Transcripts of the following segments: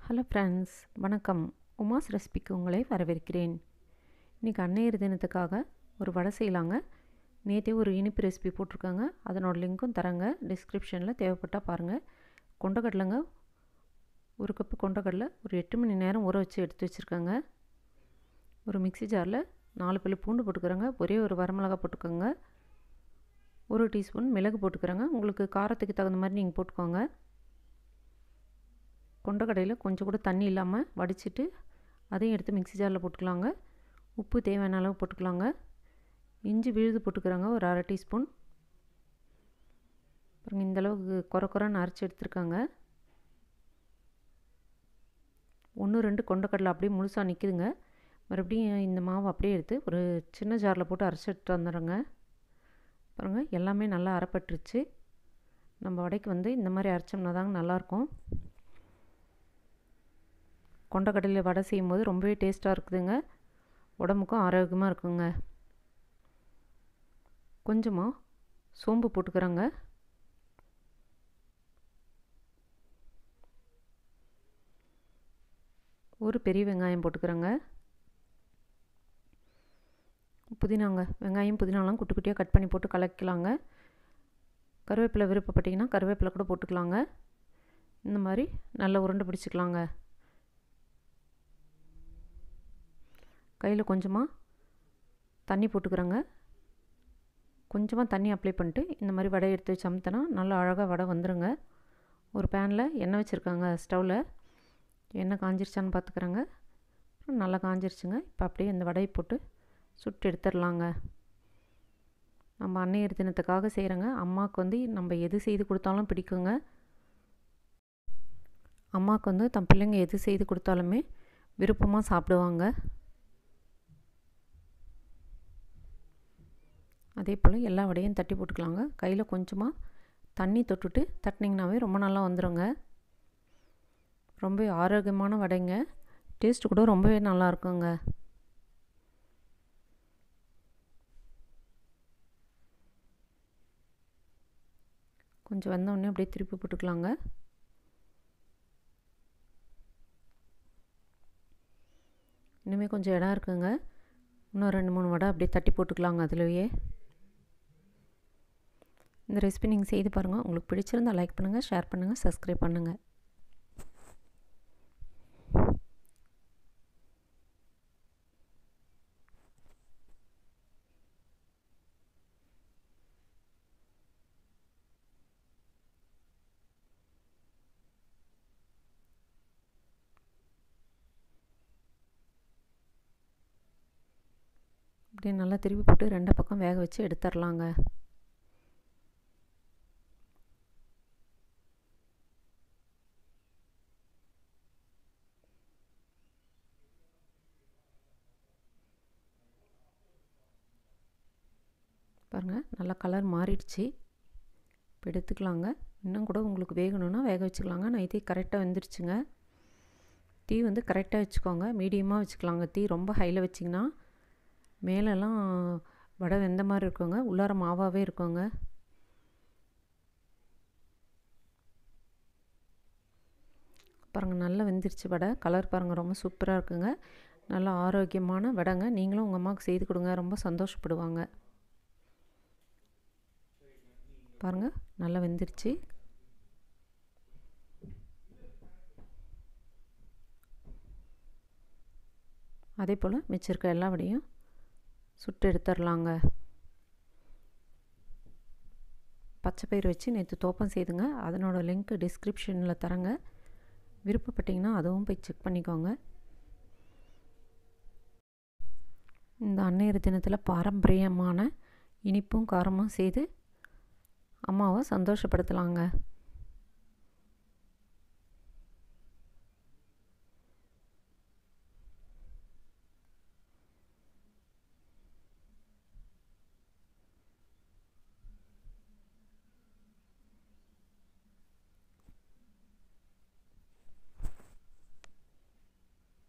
Hello friends வணக்கம் உமாஸ் ரெசிபிக்கு உங்களை வரவேற்கிறேன் இன்றைக்கி அன்னையர் தினத்துக்காக ஒரு வடை செய்யலாங்க நேற்றே ஒரு இனிப்பு ரெசிபி போட்டிருக்காங்க அதனோட லிங்க்கும் தரேங்க டிஸ்கிரிப்ஷனில் தேவைப்பட்டால் பாருங்கள் கொண்டக்கடலைங்க ஒரு கப்பு கொண்டக்கடலை ஒரு எட்டு மணி நேரம் ஊற வச்சு எடுத்து வச்சுருக்காங்க ஒரு மிக்சி ஜாரில் நாலு பல்லு பூண்டு போட்டுக்கிறேங்க ஒரே ஒரு வரமிளகா போட்டுக்கோங்க ஒரு டீஸ்பூன் மிளகு போட்டுக்கிறேங்க உங்களுக்கு காரத்துக்கு தகுந்த மாதிரி நீங்கள் போட்டுக்கோங்க கொண்டக்கடையில் கொஞ்சம் கூட தண்ணி இல்லாமல் வடிச்சிட்டு அதையும் எடுத்து மிக்சி ஜாரில் போட்டுக்கலாங்க உப்பு தேவையான அளவு போட்டுக்கலாங்க இஞ்சி விழுது போட்டுக்கிறாங்க ஒரு அரை டீஸ்பூன் அப்புறம் இந்தளவுக்கு குறை குறைன்னு அரைச்சி எடுத்துருக்காங்க ஒன்று ரெண்டு கொண்டக்கடலை அப்படியே முழுசாக நிற்குதுங்க மறுபடியும் இந்த மாவு அப்படியே எடுத்து ஒரு சின்ன ஜாரில் போட்டு அரைச்சி எடுத்துட்டு வந்துடுறேங்க பாருங்கள் எல்லாமே நல்லா அரைப்பட்டுருச்சு நம்ம வடைக்கு வந்து இந்த மாதிரி அரைச்சோம்னா தாங்க நல்லாயிருக்கும் கொண்டக்கடலையில் வடை செய்யும்போது ரொம்பவே டேஸ்ட்டாக இருக்குதுங்க உடம்புக்கும் ஆரோக்கியமாக இருக்குங்க கொஞ்சமாக சோம்பு போட்டுக்கிறேங்க ஒரு பெரிய வெங்காயம் போட்டுக்கிறேங்க புதினாங்க வெங்காயம் புதினாலாம் குட்டி குட்டியாக கட் பண்ணி போட்டு கலக்கலாங்க கருவேப்பிலை விருப்பப்பட்டிங்கன்னா கருவேப்பிலை கூட போட்டுக்கலாங்க இந்த மாதிரி நல்லா உருண்டை பிடிச்சிக்கலாங்க கையில் கொஞ்சமாக தண்ணி போட்டுக்கிறேங்க கொஞ்சமாக தண்ணி அப்ளை பண்ணிட்டு இந்த மாதிரி வடை எடுத்து வச்சு அமுத்தினா நல்லா அழகாக வடை வந்துடுங்க ஒரு பேனில் எண்ணெய் வச்சுருக்காங்க ஸ்டவ்வில் எண்ணெய் காஞ்சிருச்சான்னு பார்த்துக்குறேங்க நல்லா காஞ்சிருச்சுங்க இப்போ அப்படியே இந்த வடையை போட்டு சுட்டு எடுத்துடலாங்க நம்ம அன்னையர் தினத்துக்காக செய்கிறோங்க அம்மாவுக்கு வந்து நம்ம எது செய்து கொடுத்தாலும் பிடிக்குங்க அம்மாவுக்கு வந்து தன் பிள்ளைங்க எது செய்து கொடுத்தாலுமே விருப்பமாக சாப்பிடுவாங்க அதே போல் எல்லா வடையும் தட்டி போட்டுக்கலாங்க கையில் கொஞ்சமாக தண்ணி தொட்டுட்டு தட்டினீங்கனாவே ரொம்ப நல்லா வந்துடுங்க ரொம்ப ஆரோக்கியமான வடைங்க டேஸ்ட்டு கூட ரொம்பவே நல்லா இருக்குங்க கொஞ்சம் வந்தோடனே அப்படியே திருப்பி போட்டுக்கலாங்க இனிமேல் கொஞ்சம் இடம் இருக்குங்க இன்னும் ரெண்டு மூணு வடை அப்படியே தட்டி போட்டுக்கலாங்க அதுலேயே இந்த ரெசிபி நீங்கள் செய்து பாருங்கள் உங்களுக்கு பிடிச்சிருந்தால் லைக் பண்ணுங்கள் ஷேர் பண்ணுங்கள் சப்ஸ்கிரைப் பண்ணுங்கள் அப்படியே நல்லா திருப்பி போட்டு ரெண்டு பக்கம் வேக வச்சு எடுத்துடலாங்க பாருங்கள் நல்லா கலர் மாறிடுச்சு இப்போ எடுத்துக்கலாங்க இன்னும் கூட உங்களுக்கு வேகணும்னா வேக வச்சுக்கலாங்க நான் இதே கரெக்டாக வந்துருச்சுங்க தீ வந்து கரெக்டாக வச்சுக்கோங்க மீடியமாக வச்சுக்கலாங்க தீ ரொம்ப ஹையில் வச்சிங்கன்னா மேலெல்லாம் வடை வெந்த மாதிரி இருக்குங்க உள்ளார மாவாகவே இருக்குங்க பாருங்கள் நல்லா வெந்துருச்சு வடை கலர் பாருங்கள் ரொம்ப சூப்பராக இருக்குங்க நல்லா ஆரோக்கியமான வடைங்க நீங்களும் உங்கள் அம்மாவுக்கு செய்து கொடுங்க ரொம்ப சந்தோஷப்படுவாங்க பாருங்கள் நல்லா வெந்துருச்சு அதே போல் மிச்சம் இருக்க எல்லா வடையும் சுட்டு எடுத்துடலாங்க பச்சை பயிர் வச்சு நேற்று தோப்பம் செய்துங்க அதனோட லிங்க் டிஸ்கிரிப்ஷனில் தரேங்க விருப்பப்பட்டிங்கன்னா அதுவும் போய் செக் பண்ணிக்கோங்க இந்த அன்னையர் தினத்தில் பாரம்பரியமான இனிப்பும் காரமும் செய்து அம்மாவை சந்தோஷப்படுத்தலாங்க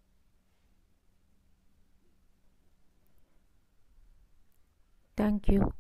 Thank you.